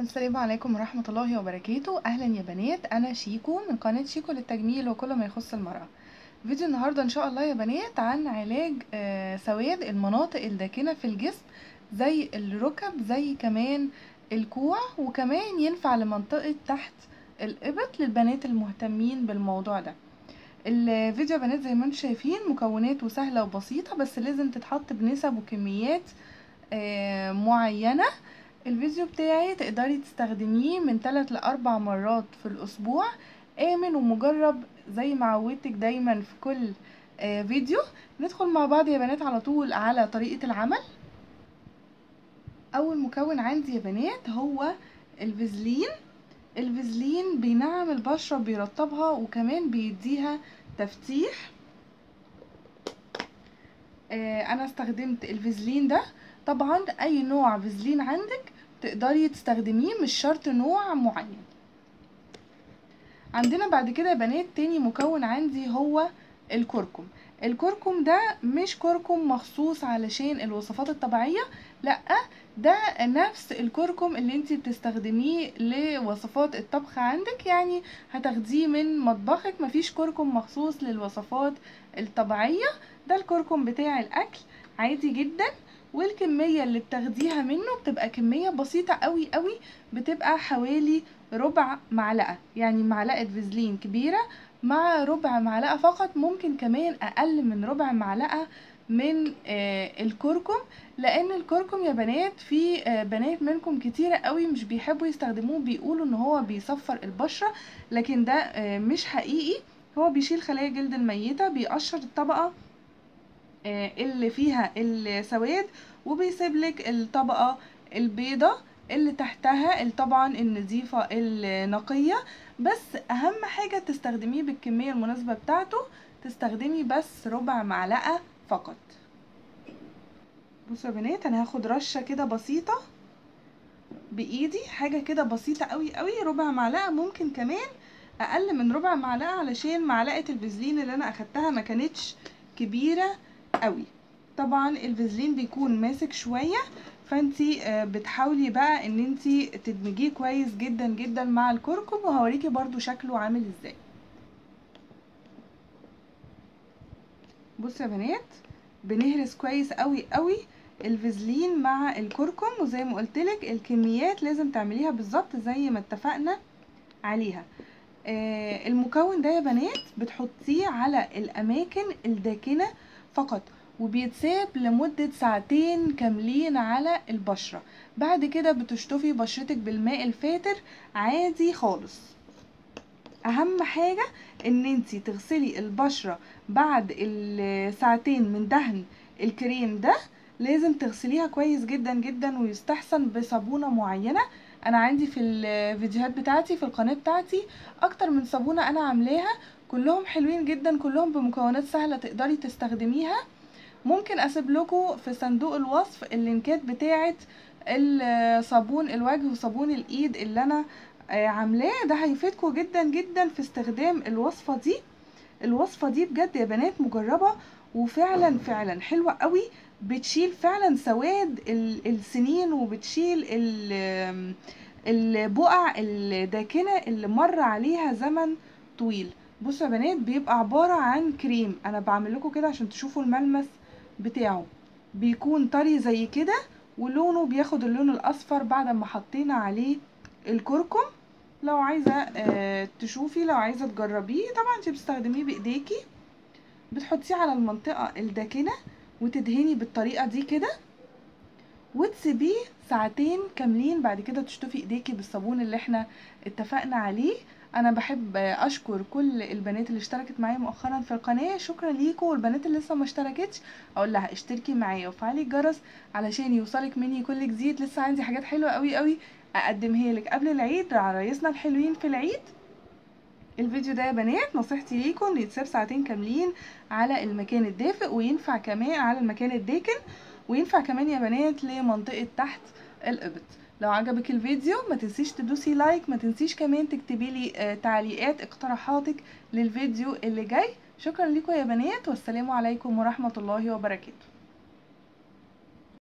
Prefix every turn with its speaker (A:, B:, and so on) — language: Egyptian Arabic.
A: السلام عليكم ورحمة الله وبركاته أهلا يا بنات أنا شيكو من قناة شيكو للتجميل وكل ما يخص المرأة فيديو النهاردة إن شاء الله يا بنات عن علاج آه، سواد المناطق الداكنة في الجسم زي الركب زي كمان الكوع وكمان ينفع لمنطقة تحت الإبط للبنات المهتمين بالموضوع ده الفيديو يا بنات زي ما انتم شايفين مكوناته سهلة وبسيطة بس لازم تتحط بنسب وكميات آه، معينة الفيديو بتاعي تقدري تستخدميه من 3 لأربع مرات في الأسبوع آمن ومجرب زي ما عودتك دايما في كل آه، فيديو ندخل مع بعض يا بنات على طول على طريقة العمل أول مكون عندي يا بنات هو الفازلين الفازلين بينعم البشرة بيرطبها وكمان بيديها تفتيح آه، انا استخدمت الفازلين ده طبعا اي نوع فازلين عندك تقدري تستخدميه مش شرط نوع معين عندنا بعد كده يا بنات تاني مكون عندي هو الكركم الكركم ده مش كركم مخصوص علشان الوصفات الطبيعية لا ده نفس الكركم اللي انتي بتستخدميه لوصفات الطبخ عندك يعني هتاخديه من مطبخك مفيش كركم مخصوص للوصفات الطبيعية ده الكركم بتاع الاكل عادي جدا والكمية اللي بتاخديها منه بتبقى كمية بسيطة قوي قوي بتبقى حوالي ربع معلقة يعني معلقة فازلين كبيرة مع ربع معلقة فقط ممكن كمان اقل من ربع معلقة من آه الكركم لان الكركم يا بنات في آه بنات منكم كتيرة قوي مش بيحبوا يستخدموه بيقولوا ان هو بيصفر البشرة لكن ده آه مش حقيقي هو بيشيل خلايا جلد الميتة بيقشر الطبقة آه اللي فيها السواد وبيسيب لك الطبقة البيضة اللي تحتها طبعا النظيفة النقية بس اهم حاجة تستخدميه بالكمية المناسبة بتاعته تستخدمي بس ربع معلقة فقط بصوا يا بنات انا هاخد رشة كده بسيطة بايدي حاجة كده بسيطة قوي قوي ربع معلقة ممكن كمان اقل من ربع معلقة علشان معلقة الفازلين اللي انا اخدتها ما كانتش كبيرة قوي طبعا الفازلين بيكون ماسك شوية فانتي بتحاولي بقى ان انتي تدمجيه كويس جدا جدا مع الكركم وهوريكي برضو شكله عامل ازاي بصوا يا بنات بنهرس كويس قوي قوي الفازلين مع الكركم وزي ما قلتلك الكميات لازم تعمليها بالظبط زي ما اتفقنا عليها آه المكون ده يا بنات بتحطيه على الاماكن الداكنه فقط وبيتساب لمدة ساعتين كاملين على البشرة بعد كده بتشطفي بشرتك بالماء الفاتر عادي خالص اهم حاجة ان انتي تغسلي البشرة بعد الساعتين من دهن الكريم ده لازم تغسليها كويس جدا جدا ويستحسن بصابونة معينة انا عندي في الفيديوهات بتاعتي في القناة بتاعتي اكتر من صابونة انا عاملاها كلهم حلوين جدا كلهم بمكونات سهلة تقدري تستخدميها ممكن اسيب لكم في صندوق الوصف اللينكات بتاعه الصابون الوجه وصابون الايد اللي انا عاملاه ده هيفيدكم جدا جدا في استخدام الوصفه دي الوصفه دي بجد يا بنات مجربه وفعلا فعلا حلوه قوي بتشيل فعلا سواد السنين وبتشيل البقع الداكنه اللي مر عليها زمن طويل بصوا يا بنات بيبقى عباره عن كريم انا بعمل لكم كده عشان تشوفوا الملمس بتاعه بيكون طري زي كده ولونه بياخد اللون الاصفر بعد ما حطينا عليه الكركم لو عايزه آه تشوفي لو عايزه تجربيه طبعا انت بتستخدميه بايديكي بتحطيه على المنطقه الداكنه وتدهني بالطريقه دي كده وتسيبيه ساعتين كاملين بعد كده تشطفي ايديكي بالصابون اللي احنا اتفقنا عليه انا بحب اشكر كل البنات اللي اشتركت معايا مؤخرا في القناه شكرا ليكم والبنات اللي لسه ما اشتركتش اقول لها اشتركي معايا وفعلي الجرس علشان يوصلك مني كل جديد لسه عندي حاجات حلوه قوي قوي اقدمها لك قبل العيد عرايسنا الحلوين في العيد الفيديو ده يا بنات نصيحتي ليكم ان يتساب ساعتين كاملين على المكان الدافئ وينفع كمان على المكان الداكن وينفع كمان يا بنات لمنطقه تحت الابط لو عجبك الفيديو ما تنسيش تدوسي لايك ما تنسيش كمان تكتبي لي تعليقات اقتراحاتك للفيديو اللي جاي شكرا لكم يا بنات والسلام عليكم ورحمة الله وبركاته